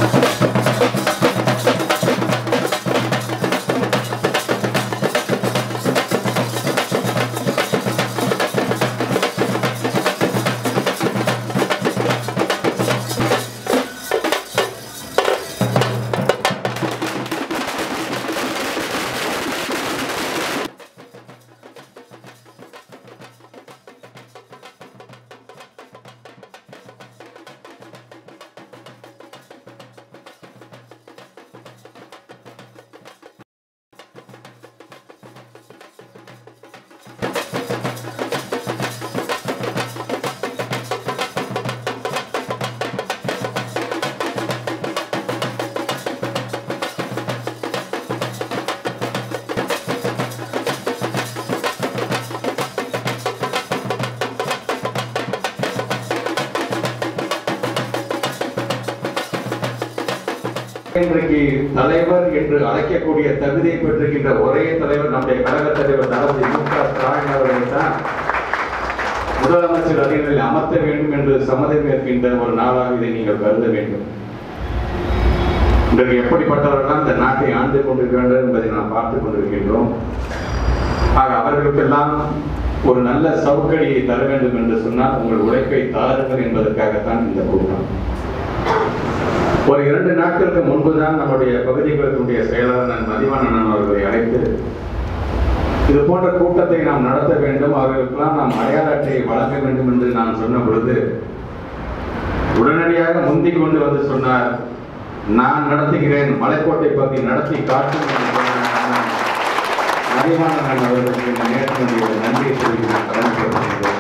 இன்றைக்கு தலைவர் என்று அழைக்கக்கூடிய தகுதியை பெற்றிருக்கின்ற ஒரே தலைவர் நம்முடைய கழக தலைவர் தளபதி மு க ஸ்டாலின் அவர்களை தான் முதலமைச்சர் அதிகளில் அமர்த்த வேண்டும் என்று சம்மதம் ஏற்கின்ற ஒரு நாளாக இதை நீங்கள் கருத வேண்டும் இன்றைக்கு எப்படிப்பட்டவர்கள் இந்த நாட்டை ஆண்டு கொண்டிருக்கிறார்கள் என்பதை நாம் பார்த்துக் கொண்டிருக்கின்றோம் ஆக அவர்களுக்கெல்லாம் ஒரு நல்ல சவுக்கடியை தர வேண்டும் என்று சொன்னால் உங்கள் உழைப்பை தாருங்கள் என்பதற்காகத்தான் இந்த கூட்டம் ஒரு இரண்டு நாட்களுக்கு முன்புதான் நம்முடைய பகுதிகளுடைய செயலாளர் நான் மதிவாணன் அவர்களை அழைத்து இது போன்ற கூட்டத்தை நாம் நடத்த வேண்டும் அவர்களுக்கெல்லாம் நாம் அடையாள அட்டையை வழங்க வேண்டும் என்று நான் சொன்ன பொழுது உடனடியாக முந்திக் கொண்டு வந்து சொன்னார் நான் நடத்துகிறேன் மலைக்கோட்டை பகுதி நடத்தி காட்டும் என்று சொன்னார். மதிவாணன் அவர்களுக்கு இந்த நேரத்தினுடைய நன்றியை சொல்லி நான் கடமைப்பட்டிருக்கிறேன்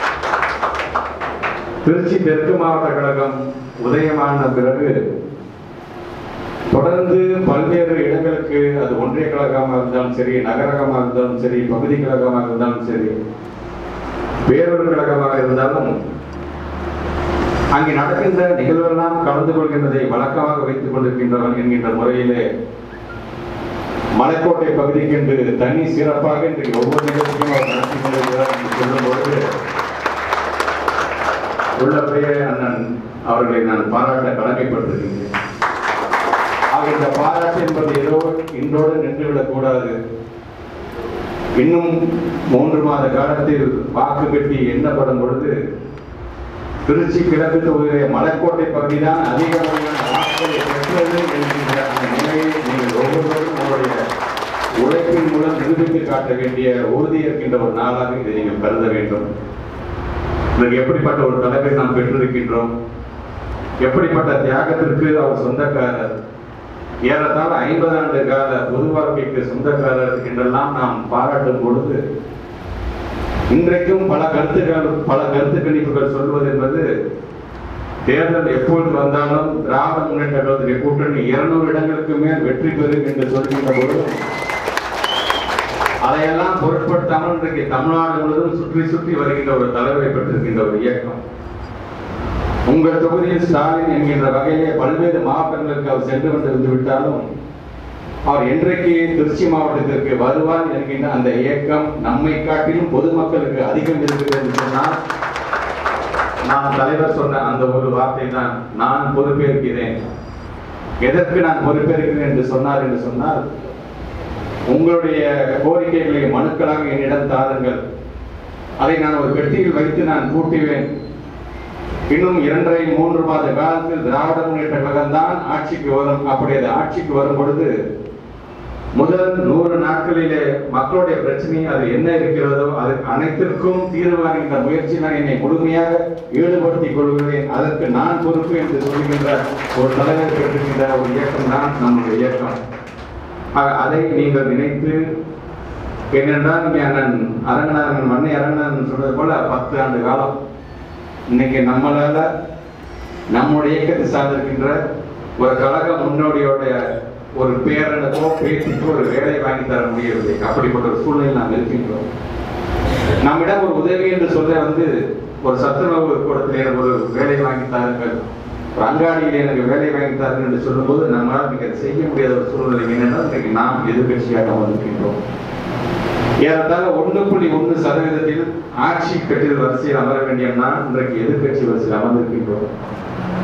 திருச்சி தெற்கு மாவட்ட கழகம் உதயமான பிறகு தொடர்ந்து பல்வேறு இடங்களுக்கு அது ஒன்றிய கழகமாக இருந்தாலும் சரி நகரகமாக இருந்தாலும் சரி பகுதி கழகமாக இருந்தாலும் சரி வேறொரு கழகமாக இருந்தாலும் அங்கே நடக்கின்ற நிகழ்வெல்லாம் கலந்து கொள்கின்றதை வழக்கமாக வைத்துக் கொண்டிருக்கின்றவன் என்கின்ற முறையிலே மலைக்கோட்டை பகுதிக்கு என்று தனி சிறப்பாக இன்றைக்கு ஒவ்வொரு நிகழ்ச்சியும் அவர் நடத்தி கொண்டிருக்கிறார் என்று சொல்லும் பொழுது உள்ளபடியே அண்ணன் அவர்களை நான் பாராட்ட கடமைப்பட்டிருக்கின்றேன் ஆக இந்த பாராட்டு என்பது ஏதோ இன்றோடு நின்றுவிடக் கூடாது இன்னும் மூன்று மாத காலத்தில் வாக்கு பெட்டி எண்ணப்படும் பொழுது திருச்சி கிழக்கு தொகுதியிலே மலைக்கோட்டை பகுதி தான் அதிக அளவிலான வாக்குகளை பெற்றது என்கின்ற அந்த நிலையை நீங்கள் ஒவ்வொருவரும் உங்களுடைய உழைப்பின் மூலம் நிரூபித்து காட்ட வேண்டிய உறுதி இருக்கின்ற ஒரு நாளாக இதை நீங்கள் கருத வேண்டும் இன்றைக்கு எப்படிப்பட்ட ஒரு தலைவை நாம் பெற்றிருக்கின்றோம் எப்படிப்பட்ட தியாகத்திற்கு அவர் சொந்தக்காரர் ஏறத்தாழ ஐம்பது ஆண்டு கால பொது வாழ்க்கைக்கு சொந்தக்காரர் என்றெல்லாம் நாம் பாராட்டும் பொழுது இன்றைக்கும் பல கருத்துக்கள் பல கருத்து கணிப்புகள் சொல்வது என்பது தேர்தல் எப்பொழுது வந்தாலும் திராவிட முன்னேற்ற கழகத்துடைய கூட்டணி இருநூறு இடங்களுக்கு மேல் வெற்றி பெறும் என்று சொல்கின்ற பொழுது அதையெல்லாம் பொருட்படுத்தாமல் இன்றைக்கு தமிழ்நாடு முழுவதும் சுற்றி சுற்றி வருகின்ற ஒரு தலைவரை பெற்றிருக்கின்ற ஒரு இயக்கம் உங்கள் தொகுதியில் ஸ்டாலின் என்கின்ற வகையிலே பல்வேறு மாவட்டங்களுக்கு அவர் சென்று கொண்டிருந்து விட்டாலும் அவர் என்றைக்கு திருச்சி மாவட்டத்திற்கு வருவார் என்கின்ற அந்த இயக்கம் நம்மை காட்டிலும் பொதுமக்களுக்கு அதிகம் இருக்கிறது என்று சொன்னால் நான் தலைவர் சொன்ன அந்த ஒரு வார்த்தை தான் நான் பொறுப்பேற்கிறேன் எதற்கு நான் பொறுப்பேற்கிறேன் என்று சொன்னார் என்று சொன்னால் உங்களுடைய கோரிக்கைகளை மனுக்களாக என்னிடம் தாருங்கள் அதை நான் ஒரு பெட்டியில் வைத்து நான் கூட்டுவேன் இன்னும் இரண்டரை மூன்று மாத காலத்தில் திராவிட முன்னேற்ற கழகம் தான் ஆட்சிக்கு வரும் அப்படி அது ஆட்சிக்கு வரும் பொழுது முதல் நூறு நாட்களிலே மக்களுடைய பிரச்சனை அது என்ன இருக்கிறதோ அது அனைத்திற்கும் தீர்வு காண்கின்ற முயற்சி நான் என்னை முழுமையாக ஈடுபடுத்திக் கொள்கிறேன் அதற்கு நான் பொறுப்பு என்று சொல்கின்ற ஒரு தலைவர் பெற்றிருக்கின்ற ஒரு இயக்கம் தான் நம்முடைய இயக்கம் ஆக அதை நீங்கள் நினைத்து ஏனென்றால் இங்கே அண்ணன் அரங்கநாதன் மண்ணை அரங்கநாதன் சொல்றது போல பத்து ஆண்டு காலம் இன்னைக்கு நம்மளால நம்முடைய இயக்கத்தை சார்ந்திருக்கின்ற ஒரு கழக முன்னோடியோடைய ஒரு பேரனுக்கோ பேத்திக்கோ ஒரு வேலை வாங்கி தர முடியவில்லை அப்படிப்பட்ட ஒரு சூழ்நிலை நாம் இருக்கின்றோம் நம்மிடம் ஒரு உதவி என்று சொல்ல வந்து ஒரு சத்துணவு கூடத்தில் எனக்கு ஒரு வேலை வாங்கி தாருங்கள் ஒரு அங்காடியில் எனக்கு வேலை வாங்கி தாருங்கள் என்று சொல்லும்போது நம்மளால் மிக செய்ய முடியாத ஒரு சூழ்நிலை என்னென்றால் இன்றைக்கு நாம் எதிர்கட்சியாக வந்திருக்கின்றோம் ஏறத்தாழ ஒன்று புள்ளி ஒன்று சதவீதத்தில் ஆட்சி கட்டிட வரிசையில் அமர வேண்டிய நாம் இன்றைக்கு எதிர்கட்சி வரிசையில் அமர்ந்திருக்கின்றோம்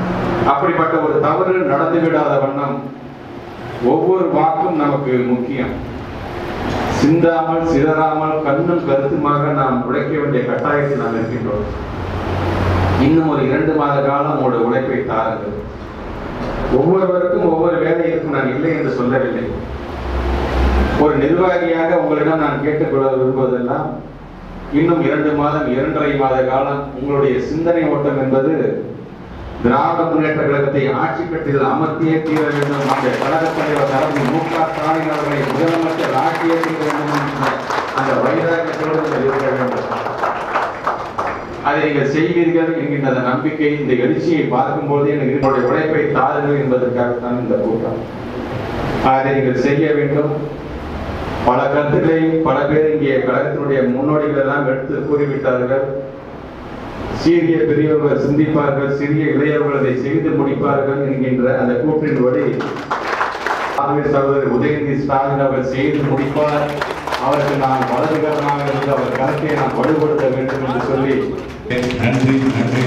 அப்படிப்பட்ட ஒரு தவறு நடந்துவிடாத வண்ணம் ஒவ்வொரு வாக்கும் நமக்கு முக்கியம் சிந்தாமல் சிதறாமல் கண்ணும் கருத்துமாக நாம் உழைக்க வேண்டிய கட்டாயத்தில் நாம் இருக்கின்றோம் இன்னும் ஒரு இரண்டு மாத காலம் உங்களோட உழைப்பை தாருங்கள் ஒவ்வொருவருக்கும் ஒவ்வொரு வேலை இருக்கும் நான் இல்லை என்று சொல்லவில்லை ஒரு நிர்வாகியாக உங்களிடம் நான் கேட்டுக்கொள்ள விரும்புவதெல்லாம் இன்னும் இரண்டு மாதம் இரண்டரை மாத காலம் உங்களுடைய சிந்தனை ஓட்டம் என்பது திராவிட முன்னேற்ற கழகத்தை ஆட்சி கட்டில் அமர்த்தியே தீர வேண்டும் அந்த கழகத் தலைவர் தளபதி மு க ஸ்டாலின் அவர்களை முதலமைச்சர் ஆட்சியே தீர வேண்டும் என்ற அந்த வைராக்கியத்தோடு நீங்கள் இருக்க வேண்டும் அதை நீங்கள் செய்வீர்கள் என்கின்ற அந்த நம்பிக்கை இந்த எழுச்சியை பார்க்கும்போது எனக்கு என்னுடைய உழைப்பை தாருங்கள் என்பதற்காகத்தான் இந்த கூட்டம் அதை நீங்கள் செய்ய வேண்டும் பல கருத்துக்களை பல பேர் இங்கே கழகத்தினுடைய முன்னோடிகள் எல்லாம் எடுத்து கூறிவிட்டார்கள் சீரிய பெரியவர்கள் சிந்திப்பார்கள் சிறிய இளையவர்கள் அதை செய்து முடிப்பார்கள் என்கின்ற அந்த கூற்றின்படி காங்கிரஸ் சகோதரர் உதயநிதி ஸ்டாலின் அவர் செய்து முடிப்பார் அவருக்கு நான் வலதுகரமாக இருந்து அவர் கருத்தை நான் வலுப்படுத்த வேண்டும் என்று சொல்லி நன்றி நன்றி